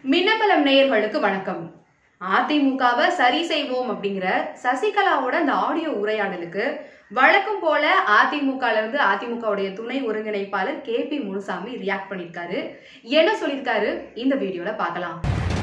மின்னபலம் நேயர்களுக்கு வணக்கம் அதிமுகவை சரி செய்வோம் அப்படிங்கிற சசிகலாவோட அந்த ஆடியோ உரையாடலுக்கு வழக்கம் போல அதிமுகல இருந்து அதிமுகவுடைய துணை ஒருங்கிணைப்பாளர் கே பி முனுசாமி ரியாக்ட் பண்ணிருக்காரு என்ன சொல்லியிருக்காரு இந்த வீடியோல பார்க்கலாம்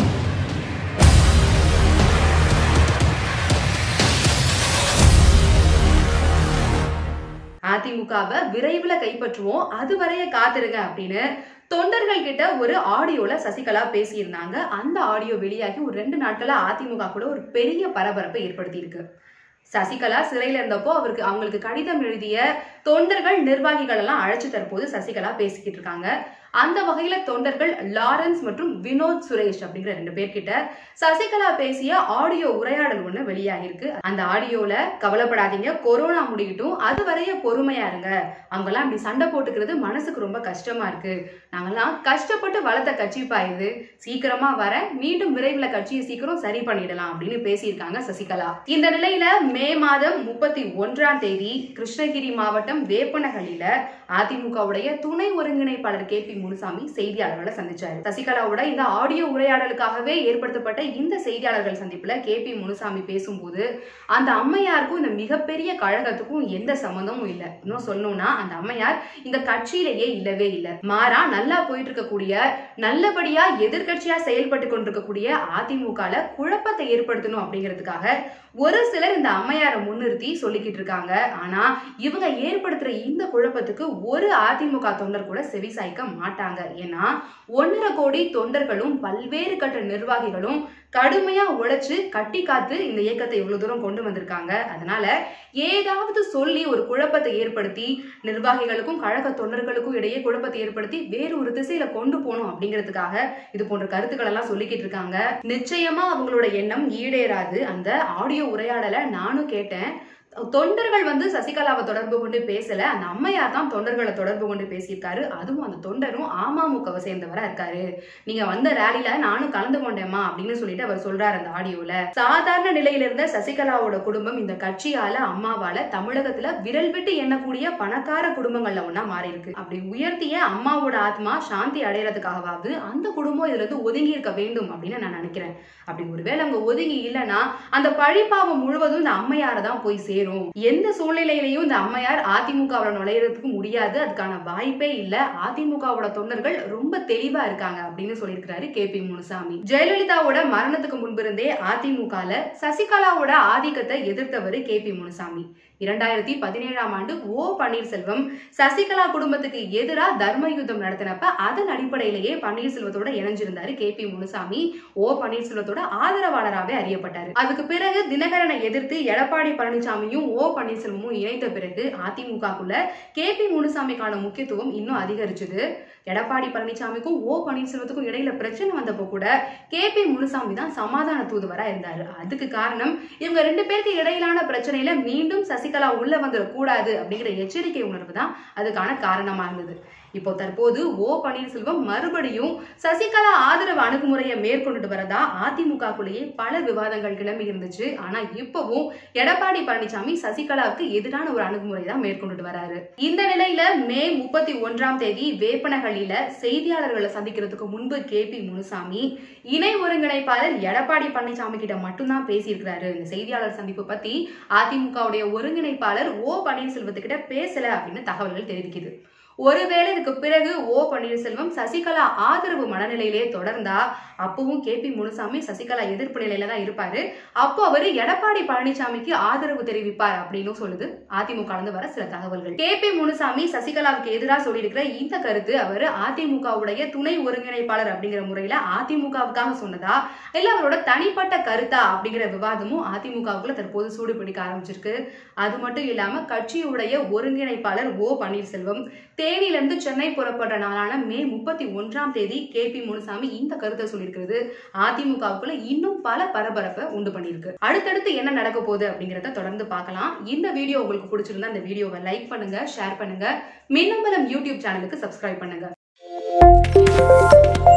அதிமுகவை விரைவில் கைப்பற்றுவோம் அதுவரைய காத்திருங்க அப்படின்னு தொண்டர்கள் கிட்ட ஒரு ஆடியோல சசிகலா பேசியிருந்தாங்க அந்த ஆடியோ வெளியாகி ஒரு ரெண்டு நாட்களா அதிமுக கூட ஒரு பெரிய பரபரப்பை ஏற்படுத்தி இருக்கு சசிகலா சிறையில இருந்தப்போ அவருக்கு அவங்களுக்கு கடிதம் எழுதிய தொண்டர்கள் நிர்வாகிகள் எல்லாம் அழைச்சு தற்போது சசிகலா பேசிக்கிட்டு இருக்காங்க அந்த வகையில தொண்டர்கள் லாரன்ஸ் மற்றும் வினோத் சுரேஷ் அப்படிங்கிற ரெண்டு பேர்கிட்ட சசிகலா பேசிய ஆடியோ உரையாடல் ஒண்ணு வெளியாகிருக்கு அந்த ஆடியோல கவலைப்படாதீங்க கொரோனா முடியட்டும் அது வரைய பொறுமையா இருங்க அவங்கெல்லாம் இப்படி சண்டை போட்டுக்கிறது மனசுக்கு ரொம்ப கஷ்டமா இருக்கு நாங்கெல்லாம் கஷ்டப்பட்டு வளர்த்த கட்சி பாயுது சீக்கிரமா வர மீண்டும் விரைவில் கட்சியை சீக்கிரம் சரி பண்ணிடலாம் அப்படின்னு பேசியிருக்காங்க சசிகலா இந்த நிலையில மே மாதம் முப்பத்தி ஒன்றாம் தேதி கிருஷ்ணகிரி மாவட்டம் வேப்பனஹள்ளியில அதிமுகவுடைய துணை ஒருங்கிணைப்பாளர் கே பி முனுசாமி செய்தியாளர்களை சந்திச்சாரு சசிகலாவோட இந்த ஆடியோ உரையாடலுக்காகவே ஏற்படுத்தப்பட்ட இந்த செய்தியாளர்கள் சந்திப்புல கே பி முனுசாமி பேசும்போது அந்த அம்மையாருக்கும் இந்த மிகப்பெரிய கழகத்துக்கும் எந்த சம்மந்தமும் இல்லை இன்னும் சொல்லணும்னா அந்த அம்மையார் இந்த கட்சியிலேயே இல்லவே இல்லை மாறா நல்லா போயிட்டு இருக்கக்கூடிய நல்லபடியா எதிர்க்கட்சியா செயல்பட்டு கொண்டிருக்கக்கூடிய அதிமுகல குழப்பத்தை ஏற்படுத்தணும் அப்படிங்கிறதுக்காக ஒரு சிலர் இந்த அம்மையாரை முன்னிறுத்தி சொல்லிக்கிட்டு இருக்காங்க ஆனா இவங்க ஏற்படுத்துற இந்த குழப்பத்துக்கு ஒரு அதிமுக தொண்டர் கூட செவிசாய்க்க மாட்டாங்க ஏன்னா ஒன்றரை கோடி தொண்டர்களும் பல்வேறு கட்ட நிர்வாகிகளும் கடுமையா உழைச்சு கட்டி காத்து இந்த இயக்கத்தை இவ்வளவு தூரம் கொண்டு வந்திருக்காங்க அதனால ஏதாவது சொல்லி ஒரு குழப்பத்தை ஏற்படுத்தி நிர்வாகிகளுக்கும் கழக தொண்டர்களுக்கும் இடையே குழப்பத்தை ஏற்படுத்தி வேறு ஒரு திசையில கொண்டு போகணும் அப்படிங்கிறதுக்காக இது போன்ற கருத்துக்கள் எல்லாம் சொல்லிக்கிட்டு இருக்காங்க நிச்சயமா அவங்களோட எண்ணம் ஈடேறாது அந்த ஆடியோ உரையாடலை நானும் கேட்டேன் தொண்டர்கள் வந்து சசிகலாவை தொடர்பு கொண்டு பேசல அந்த அம்மையார் தான் தொண்டர்களை தொடர்பு கொண்டு பேசியிருக்காரு அதுவும் அந்த தொண்டரும் அமமுகவை சேர்ந்தவரா இருக்காரு நீங்க வந்த ரேலில நானும் கலந்து கொண்டேம்மா அப்படின்னு சொல்லிட்டு அவர் சொல்றாரு அந்த ஆடியோல சாதாரண நிலையில இருந்த சசிகலாவோட குடும்பம் இந்த கட்சியால அம்மாவால தமிழகத்துல விரல் விட்டு எண்ணக்கூடிய பணக்கார குடும்பங்கள்ல ஒன்னா மாறி இருக்கு அப்படி உயர்த்திய அம்மாவோட ஆத்மா சாந்தி அடையறதுக்காகவாவது அந்த குடும்பம் இதுல இருந்து ஒதுங்கி இருக்க வேண்டும் அப்படின்னு நான் நினைக்கிறேன் அப்படி ஒருவேளை அவங்க ஒதுங்கி இல்லைன்னா அந்த பழிப்பாவம் முழுவதும் இந்த அம்மையார தான் போய் சேரும் எந்த சூழ்நிலையிலையும் இந்த அம்மையார் அதிமுகவோட நுழையறதுக்கு முடியாது அதுக்கான வாய்ப்பே இல்ல அதிமுகவோட தொண்டர்கள் ரொம்ப தெளிவா இருக்காங்க அப்படின்னு சொல்லியிருக்கிறாரு கே பி முனுசாமி ஜெயலலிதாவோட மரணத்துக்கு முன்பிருந்தே அதிமுகல சசிகலாவோட ஆதிக்கத்தை எதிர்த்தவர் கே பி முனுசாமி இரண்டாயிரத்தி பதினேழாம் ஆண்டு ஓ பன்னீர்செல்வம் சசிகலா குடும்பத்துக்கு எதிராக தர்ம யுத்தம் நடத்தினப்ப அதன் அடிப்படையிலேயே பன்னீர்செல்வத்தோட இணைஞ்சிருந்தாரு கே பி முனுசாமி ஓ பன்னீர்செல்வத்தோட ஆதரவாளராகவே அறியப்பட்டாரு அதுக்கு பிறகு தினகரனை எதிர்த்து எடப்பாடி பழனிசாமியும் ஓ பன்னீர்செல்வமும் இணைந்த பிறகு அதிமுகக்குள்ள கே பி முனுசாமிக்கான முக்கியத்துவம் இன்னும் அதிகரிச்சது எடப்பாடி பழனிசாமிக்கும் ஓ பன்னீர்செல்வத்துக்கும் இடையில பிரச்சனை வந்தப்போ கூட கே பி முனுசாமி தான் சமாதான தூதுவரா இருந்தாரு அதுக்கு காரணம் இவங்க ரெண்டு பேருக்கு இடையிலான பிரச்சனையில மீண்டும் சசிகலா உள்ள வந்துடக்கூடாது அப்படிங்கிற எச்சரிக்கை உணர்வு தான் அதுக்கான காரணமா இருந்தது இப்போ தற்போது ஓ பன்னீர்செல்வம் மறுபடியும் சசிகலா ஆதரவு அணுகுமுறையை மேற்கொண்டுட்டு வரதா அதிமுகக்குள்ளேயே பல விவாதங்கள் கிளம்பி இருந்துச்சு ஆனா இப்பவும் எடப்பாடி பழனிசாமி சசிகலாவுக்கு எதிரான ஒரு அணுகுமுறை தான் மேற்கொண்டுட்டு வராரு இந்த நிலையில மே முப்பத்தி ஒன்றாம் தேதி வேப்பனஹள்ளியில செய்தியாளர்களை சந்திக்கிறதுக்கு முன்பு கே பி முனுசாமி இணை ஒருங்கிணைப்பாளர் எடப்பாடி பழனிசாமி கிட்ட மட்டும்தான் பேசியிருக்கிறாரு இந்த செய்தியாளர் சந்திப்பு பத்தி அதிமுகவுடைய ஒருங்கிணைப்பாளர் ஓ பன்னீர்செல்வத்துக்கிட்ட பேசல அப்படின்னு தகவல்கள் தெரிவிக்குது ஒருவேளை இதுக்கு பிறகு ஓ பன்னீர்செல்வம் சசிகலா ஆதரவு மனநிலையிலே தொடர்ந்தா அப்பவும் கே பி முனுசாமி சசிகலா எதிர்ப்பு நிலையில தான் இருப்பாரு அப்போ அவரு எடப்பாடி பழனிசாமிக்கு ஆதரவு தெரிவிப்பார் அப்படின்னு சொல்லுது அதிமுக இருந்து வர சில தகவல்கள் கே பி முனுசாமி சசிகலாவுக்கு எதிராக சொல்லியிருக்கிற இந்த கருத்து அவர் அதிமுகவுடைய துணை ஒருங்கிணைப்பாளர் அப்படிங்கிற முறையில அதிமுகவுக்காக சொன்னதா இல்ல அவரோட தனிப்பட்ட கருத்தா அப்படிங்கிற விவாதமும் அதிமுகவுக்குள்ள தற்போது சூடு பிடிக்க ஆரம்பிச்சிருக்கு அது மட்டும் இல்லாம கட்சியுடைய ஒருங்கிணைப்பாளர் ஓ பன்னீர்செல்வம் தேனியிலிருந்து சென்னை புறப்படுற நாளான மே முப்பத்தி ஒன்றாம் தேதி கே பி முனுசாமி இந்த கருத்தை சொல்லியிருக்கிறது அதிமுகவுக்குள்ள இன்னும் பல பரபரப்பை உண்டு பண்ணியிருக்கு அடுத்தடுத்து என்ன நடக்க போகுது அப்படிங்கிறத தொடர்ந்து பார்க்கலாம் இந்த வீடியோ உங்களுக்கு பிடிச்சிருந்தா இந்த வீடியோவை லைக் பண்ணுங்க ஷேர் பண்ணுங்க மின்னம்பலம் யூடியூப் சேனலுக்கு சப்ஸ்கிரைப் பண்ணுங்க